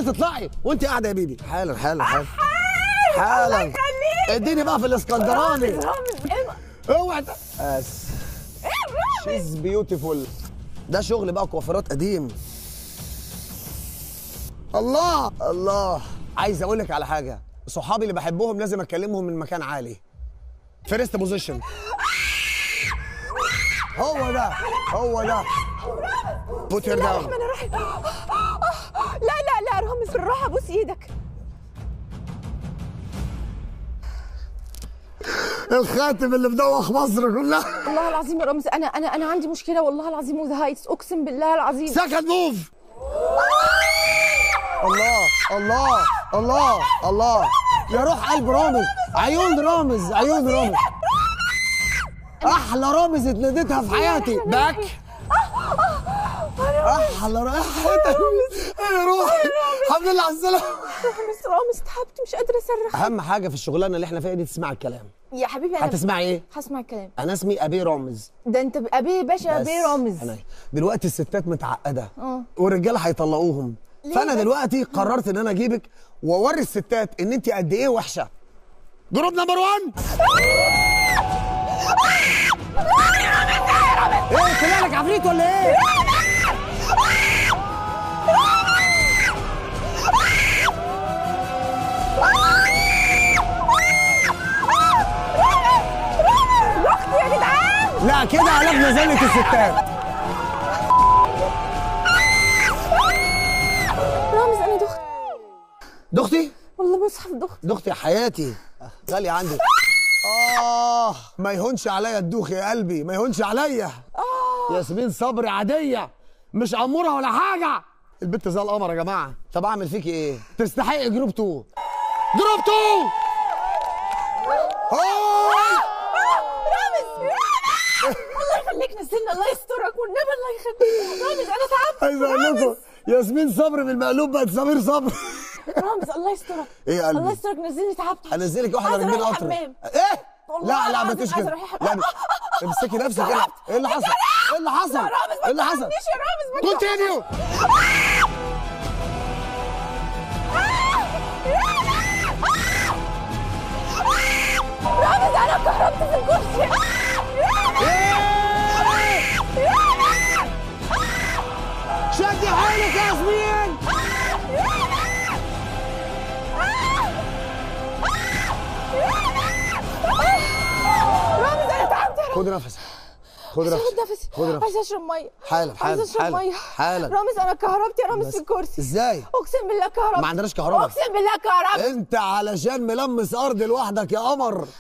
تطلعي وانت قاعده يا بيبي حالا حالا حالا الله حالا يخليك اديني بقى في الاسكندراني رامز ايه اوعى ت- بس شيز بيوتيفول ده شغل بقى كوافيرات قديم الله الله عايز اقول لك على حاجه صحابي اللي بحبهم لازم اكلمهم من مكان عالي فيرست بوزيشن هو ده هو ده بوت هير داون انا راح لا لا لا رامز بالراحه بوس ايدك الخاتم اللي مدوخ مصر كلها والله العظيم يا رامز انا انا انا عندي مشكله والله العظيم وذ هايتس اقسم بالله العظيم سكند موف الله الله الله الله يا روح قلب رامز عيون رامز عيون رامز احلى رامز اتناديتها في حياتي باك احلى رامز يا روح الحمد لله على السلامه رامز رامز تعبت مش قادره اصرخ اهم حاجه في الشغلانه اللي احنا فيها دي تسمع الكلام يا حبيبي انا هتسمعي ايه هسمع الكلام انا اسمي ابي رامز ده انت ابي باشا بس. ابي رامز أنا دلوقتي الستات متعقده اه. والرجاله هيطلقوهم فانا بس؟ دلوقتي قررت ان انا اجيبك واوري الستات ان انت قد ايه وحشه جروب نمبر 1 ايه طلع لك عفريت ولا ايه؟ اختي يا جدعان لا كده عالجنا زلة الستات رامز انا دخت دختي والله مصحف دخت دختي يا حياتي غالية عندي آه ما يهونش عليا الدوخ يا قلبي ما يهونش عليا ياسمين صبري عادية مش أمورة ولا حاجة البت زي القمر يا جماعة طب أعمل فيكي إيه؟ تستحقي جروب 2 جروب 2 هاي رامز الله يخليك نزلنا الله يسترك والنبي الله يخليك رامز انا تعبت عايز أقول لكم ياسمين صبري من المقلوب بقت سمير صبري رامز الله يسترك إيه يا قلبي؟ الله يسترك نزلني تعبت هنزلك واحنا عايزة راكبين أروح قطر الحمام. ايه والله لا لا ما العظيم تقولش عايزة كده أروح لا الحمام. امسكي نفسك كده ايه اللي حصل ايه اللي حصل يا رامز ما ايه اللي حصل تزعلنيش يا رامز ما كونتينيو رامز انا كهربت في الكرسي شدي حيلك يا ياسمين رامز انا تعبت يا رامز خد نفسك خد عايزة نفسك اخد نفسي خد نفسك عايزه اشرب ميه حالا حالا عايزه اشرب حالا ميه حالا رامز انا كهربت يا رامز بس. في الكرسي ازاي اقسم بالله كهربت ما عندناش كهرباء اقسم بالله كهربت انت علشان ملمس ارض لوحدك يا قمر